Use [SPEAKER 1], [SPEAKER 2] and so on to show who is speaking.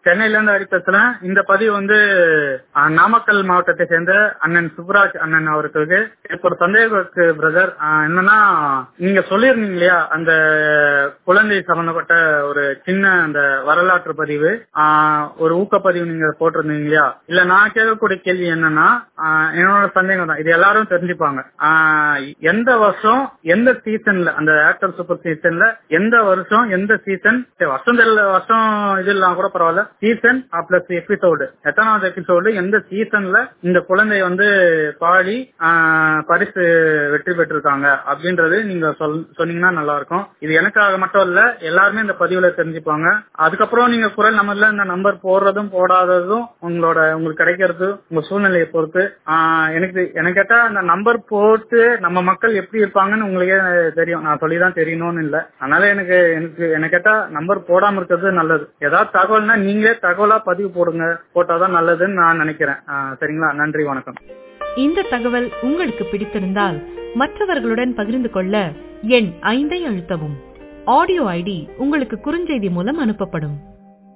[SPEAKER 1] சென்னையில இருந்து ஹரி பேசுறேன் இந்த பதிவு வந்து அஹ், நாமக்கல் மாவட்டத்தை சேர்ந்த அண்ணன் சுப்ராஜ் அண்ணன் அவர்களுக்கு எனக்கு ஒரு சந்தேகம் இருக்கு பிரதர் என்னன்னா நீங்க சொல்லியிருந்தீங்க இல்லையா அந்த குழந்தை சம்பந்தப்பட்ட ஒரு சின்ன அந்த வரலாற்று பதிவு ஆஹ், ஒரு ஊக்கப்பதிவு நீங்க போட்டிருந்தீங்க இல்லையா இல்ல நான் கேட்கக்கூடிய கேள்வி என்னன்னா ஆஹ், என்னோட சந்தேகம் தான் இது எல்லாரும் தெரிஞ்சுப்பாங்க ஆஹ், எந்த வருஷம் எந்த சீசன்ல அந்த ஆக்டர் சூப்பர் சீசன்ல எந்த வருஷம் எந்த சீசன் வருஷம் தெரியல வருஷம் இது இல்லாம கூட பரவாயில்ல சீசன் பிளஸ் எபிசோடு எத்தனாவது எபிசோடு எந்த சீசன்ல இந்த குழந்தை வந்து பாடி ஆஹ், பரிசு வெற்றி பெற்றிருக்காங்க அப்படின்றது நீங்க சொல் சொன்னீங்கன்னா நல்லா இருக்கும் இது எனக்காக மட்டும் இல்ல எல்லாருமே இந்த பதிவுல தெரிஞ்சுப்பாங்க அதுக்கப்புறம் நீங்க குரல் நம்பர்ல இந்த நம்பர் போடுறதும் போடாததும் உங்களோட உங்களுக்கு கிடைக்கிறது உங்க சூழ்நிலையை பொறுத்து ஆஹ், எனக்கு எனக்கு கேட்டா அந்த நம்பர் போட்டு நம்ம மக்கள் எப்படி இருப்பாங்கன்னு உங்களுக்கே தெரியும் நான் சொல்லிதான் தெரியணும்னு இல்ல அதனால எனக்கு எனக்கு எனக்கு கேட்டா நம்பர் போடாம இருக்கிறது நல்லது ஏதாவது தகவல்னா நீங்களே தகவலா பதிவு போடுங்க போட்டாதான் நல்லதுன்னு நான் நினைக்கிறேன் ஆஹ், சரிங்களா நன்றி வணக்கம்
[SPEAKER 2] இந்த தகவல் உங்களுக்கு பிடித்திருந்தால் மற்றவர்களுடன் பகிர்ந்து கொள்ள எண் ஐந்தை அழுத்தவும் ஆடியோ ஐடி உங்களுக்கு குறுஞ்செய்தி மூலம் அனுப்பப்படும்